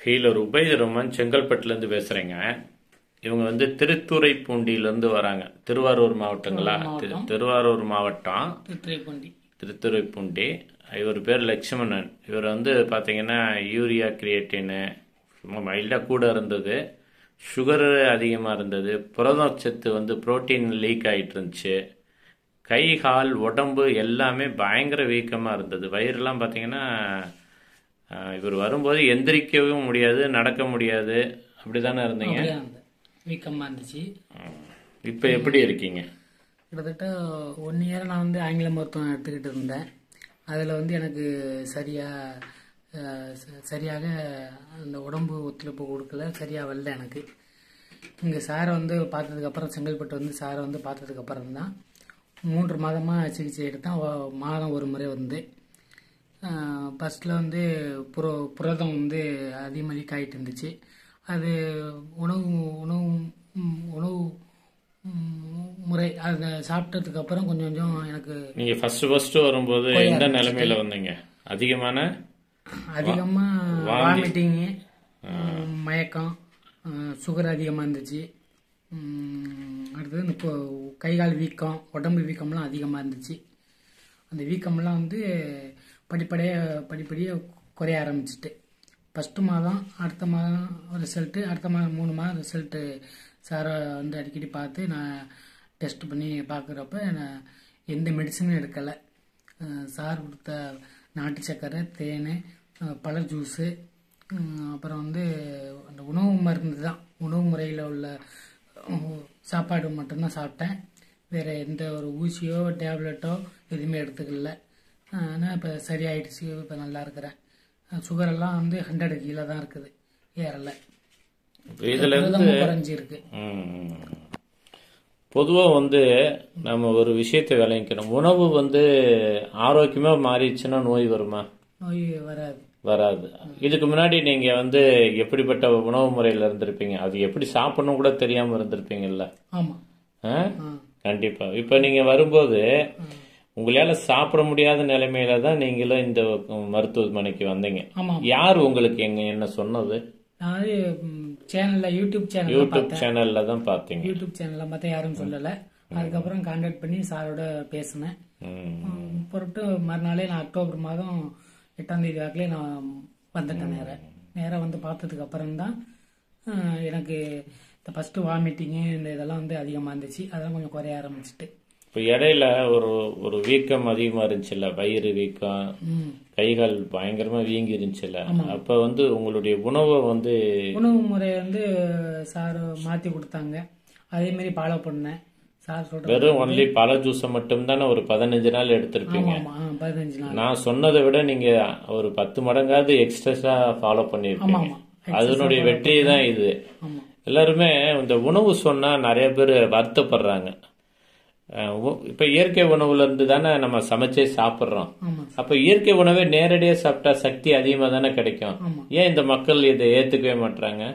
Healer Ubaid Rahman செங்கல்பட்டுலேருந்து பேசுகிறேங்க இவங்க வந்து திருத்துறைப்பூண்டியிலேருந்து வராங்க திருவாரூர் மாவட்டங்களா திரு- திருவாரூர் மாவட்டம் திருத்துறைப்பூண்டி திருத்துறைப்பூண்டி இவர் பேர் லட்சுமணன் இவர் வந்து பார்த்தீங்கன்னா யூரியா கிரியேட்டின்னு மைல்டாக கூட இருந்தது சுகர் அதிகமாக இருந்தது புரதச்சத்து வந்து புரோட்டீன் லீக் ஆகிட்டு இருந்துச்சு கை கால் உடம்பு எல்லாமே பயங்கர வீக்கமாக இருந்தது வயிறுலாம் பார்த்தீங்கன்னா ஆஹ், இவர் வரும்போது எந்திரிக்கவும் முடியாது நடக்க முடியாது அப்படி தானே இருந்தீங்க அப்படியே அந்த வீக்கமாக இருந்துச்சு இப்போ எப்படி இருக்கீங்க கிட்டத்தட்ட ஒன் இயர் நான் வந்து ஆங்கில மருத்துவம் எடுத்துக்கிட்டு இருந்தேன் அதில் வந்து எனக்கு சரியாக சரியாக அந்த உடம்பு ஒத்துழைப்பு கொடுக்கல சரியாக வரல எனக்கு இங்கே சாரை வந்து பார்த்ததுக்கப்புறம் செங்கல்பட்டு வந்து சாரை வந்து பார்த்ததுக்கப்புறம் தான் மூன்று மாதமாக சிகிச்சை எடுத்தேன் ஒ- மாதம் ஒரு முறை வந்து ஃபஸ்ட்டில் வந்து புரோ புரதம் வந்து அதிகமாக ஆகிட்டு இருந்துச்சு அது உணவு உணவு ம், உணவு ம், முறை அதை சாப்பிட்டதுக்கு அப்புறம் கொஞ்சம் கொஞ்சம் எனக்கு நீங்கள் ஃபர்ஸ்ட் ஃபர்ஸ்ட் வரும்போது எந்த நிலைமையில வந்தீங்க அதிகமான அதிகமாக வாமிட்டிங்கு மயக்கம் சுகர் அதிகமாக இருந்துச்சு ம், அடுத்தது இந்த கொ- கை கால் வீக்கம் உடம்பு வீக்கம்லாம் அதிகமாக இருந்துச்சு அந்த வீக்கம்லாம் வந்து படிப்படியாக படிப்படியாக குறைய ஆரம்பிச்சிட்டு ஃபஸ்ட்டு மாதம் அடுத்த மாதம் ரிசல்ட்டு அடுத்த மாதம் மூணு மாதம் ரிசல்ட்டு சாரை வந்து அடிக்கடி பார்த்து நான் டெஸ்ட் பண்ணி பார்க்குறப்ப நான் எந்த மெடிசனும் எடுக்கலை சார் கொடுத்த நாட்டு சர்க்கரை தேன் அஹ், பழ ஜூஸு உம், அப்புறம் வந்து அந்த உணவு மருந்து தான் உணவு முறையில் உள்ள அஹ், சாப்பாடு மட்டும்தான் சாப்பிட்டேன் வேறு எந்த ஒரு ஊசியோ டேப்லெட்டோ எதுவுமே எடுத்துக்கல ஆனால் இப்போ சரியாயிடுச்சு இப்போ நல்லா இருக்கிறேன் சுகரெல்லாம் வந்து ஹண்ட்ரட் கீழே தான் இருக்குது ஏறலை இதுல இருந்து புரதமும் குறைஞ்சிருக்கு பொதுவாக வந்து நம்ம ஒரு விஷயத்தை விளங்கிக்கணும் உணவு வந்து ஆரோக்கியமா மாறிடுச்சுன்னா நோய் வருமா நோய் வராது வராது இதுக்கு முன்னாடி நீங்க வந்து எப்படிப்பட்ட உணவு முறையில இருந்திருப்பீங்க அது எப்படி சாப்பிடணும் கூட தெரியாம இருந்திருப்பீங்கல்ல ஆமாம் ஆ? ஆ கண்டிப்பா இப்ப நீங்க வரும்போது உங்களால சாப்பிட முடியாத நிலைமையில தான் நீங்களும் இந்த மருத்துவமனைக்கு வந்தீங்க ஆமாம் யார் உங்களுக்கு எங்க என்ன சொன்னது நான் சேனலில் யூடியூப் சேனலில் யூடியூப் சேனல்ல தான் பார்த்தீங்க யூடியூப் சேனலில் மற்ற யாரும் சொல்லலை அதுக்கப்புறம் கான்டாக்ட் பண்ணி சாரோட பேசினேன் ம். உம், பொருட்டு மறுநாளே நான் அக்டோபர் மாதம் எட்டாம் தேதி வாக்கிலே நான் வந்துட்டேன் நேராக நேராக வந்து பார்த்ததுக்கு அப்புறம் தான் எனக்கு இந்த ஃபஸ்ட்டு வாமிட்டிங்கு இந்த இதெல்லாம் வந்து அதிகமாக இருந்துச்சு அதெல்லாம் கொஞ்சம் குறைய ஆரம்பிச்சிட்டு இப்ப இடையில ஒரு ஒரு வீக்கம் அதிகமா இருந்துச்சுல்ல வயிறு வீக்கம் ம் கைகால் பயங்கரமா வீங்கி இருந்துச்சுல்ல அப்ப வந்து உங்களுடைய உணவை வந்து உணவு முறையை வந்து சார் மாற்றி கொடுத்தாங்க அதே மாதிரி ஃபாலோ பண்ணேன் சார் சொல்கிற வெறும் ஒன்லி பழ ஜூஸை மட்டும் தானே ஒரு பதினஞ்சு நாள் எடுத்திருப்பீங்க ஆமாம் ஆ பதினஞ்சு நாள் நான் சொன்னதை விட நீங்க ஒரு பத்து மடங்காவது எக்ஸ்ட்ரா ஃபாலோ பண்ணிருப்பீங்க ஆமா. அதனுடைய வெற்றி தான் இது ஆமாம் எல்லாருமே இந்த உணவு சொன்னா நிறைய பேர் வருத்தப்படுறாங்க அஹ் உ- இப்ப இயற்கை உணவுல இருந்து தானே நம்ம சமைச்சே சாப்பிடுறோம் ஆமாம் அப்ப இயற்கை உணவை நேரடியா சாப்பிட்டா சக்தி அதிகமா தானே கிடைக்கும் ஆமா. ஏன் இந்த மக்கள் இதை ஏத்துக்கவே மாட்டாங்க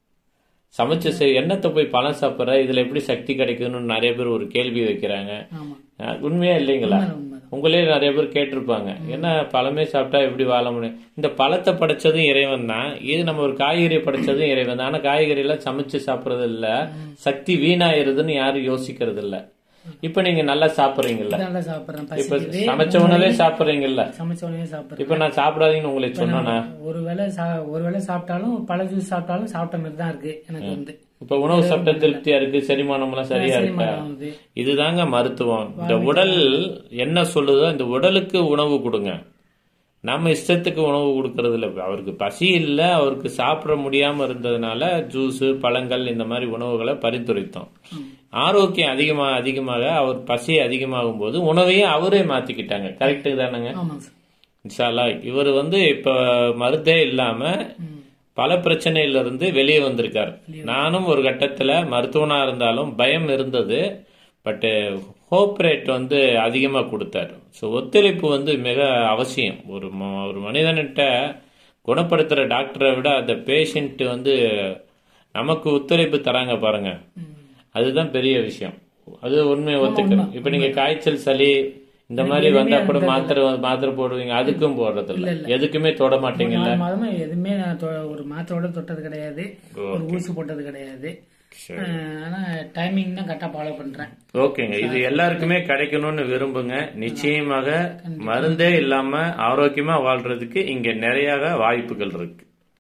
சமைச்சு செய்- என்னத்தை போய் பழம் சாப்பிடுற இதுல எப்படி சக்தி கிடைக்குதுன்னு நிறைய பேர் ஒரு கேள்வி வைக்கிறாங்க ஆமாம் அஹ் உண்மையா இல்லைங்களா உண்மைதான் உங்களே நிறைய பேர் கேட்டிருப்பாங்க என்ன பழமே சாப்பிட்டா எப்படி வாழ முடியும் இந்த பழத்தை படைச்சதும் இறைவன் தான் இது நம்ம ஒரு காய்கறி படைச்சதும் இறைவன் தான் ஆனா காய்கறி எல்லாம் சமைச்சு சாப்பிடுறது இல்ல சக்தி வீணாயிருதுன்னு யாரும் யோசிக்கிறது இல்ல இப்ப நீங்க நல்லா சாப்பிடுறீங்கல்ல நல்லா சாப்பிட்றேன் இப்ப பசிக்குது சமைச்ச உணவே சாப்பிடுறீங்கல்ல சமைச்ச உடனே சாப்பிட்றேன் இப்ப நான் சாப்பிடாதீங்கன்னு உங்களுக்கு சொன்னா ஒரு வேளை சா ஒரு வேளை சாப்பிட்டாலும் பழ ஜூஸ் சாப்பிட்டாலும் சாப்பிட்ட மாதிரி தான் இருக்கு எனக்கு வந்து இப்ப உணவு சாப்பிட்ட திருப்தியா இருக்கு செரிமானம் எல்லாம் சரியா இருக்கா செரிமானம் ஆகுது. இதுதாங்க மருத்துவம் இந்த உடல் என்ன சொல்லுதோ இந்த உடலுக்கு உணவு கொடுங்க நம்ம இஷ்டத்துக்கு உணவு கொடுக்கறது இல்ல அவருக்கு பசி இல்ல அவருக்கு சாப்பிட முடியாம இருந்ததுனால ஜூஸ் பழங்கள் இந்த மாதிரி உணவுகளை பரிந்துரைத்தோம் ஆரோக்கியம் அதிகமா அதிகமாக அவர் பசி அதிகமாகும் போது உணவையும் அவரே மாத்திக்கிட்டாங்க கரெக்டு தானேங்க ஆமாங்க சார் இன்ஷால்லா இவர் வந்து இப்ப மருந்தே இல்லாம ம். பல பிரச்சனையில இருந்து வெளியே வந்திருக்காரு நானும் ஒரு கட்டத்துல மருத்துவனா இருந்தாலும் பயம் இருந்தது பட் ஹோப் ரேட் வந்து அதிகமா கொடுத்தாரு ஸோ ஒத்துழைப்பு வந்து மிக அவசியம் ஒரு ம- ஒரு மனிதன்கிட்ட குணப்படுத்துற டாக்டரை விட அந்த பேஷண்ட் வந்து நமக்கு ஒத்துழைப்பு தராங்க பாருங்க அதுதான் பெரிய விஷயம் அது உண்மையை ஒத்துக்கணும் இப்ப நீங்க காய்ச்சல் சளி இந்த மாதிரி வந்தா கூட மாத்திரை மாத்திரை போடுவீங்க அதுக்கும் போடுறது இல்ல எதுக்குமே தொட மாட்டீங்கல்ல நாலு மாதமா எதுவுமே நான் தொ- ஒரு மாத்திரையோட தொட்டது கிடையாது ஒரு ஊசி போட்டது கிடையாது சரி. அஹ், ஆனா டைமிங் தான் கரெக்டா ஃபாலோ பண்றேன் ஓகேங்க இது எல்லாருக்குமே கிடைக்கணும்னு விரும்புங்க நிச்சயமாக மருந்தே இல்லாம ஆரோக்கியமா வாழ்றதுக்கு இங்க நிறைய வாய்ப்புகள் இருக்கு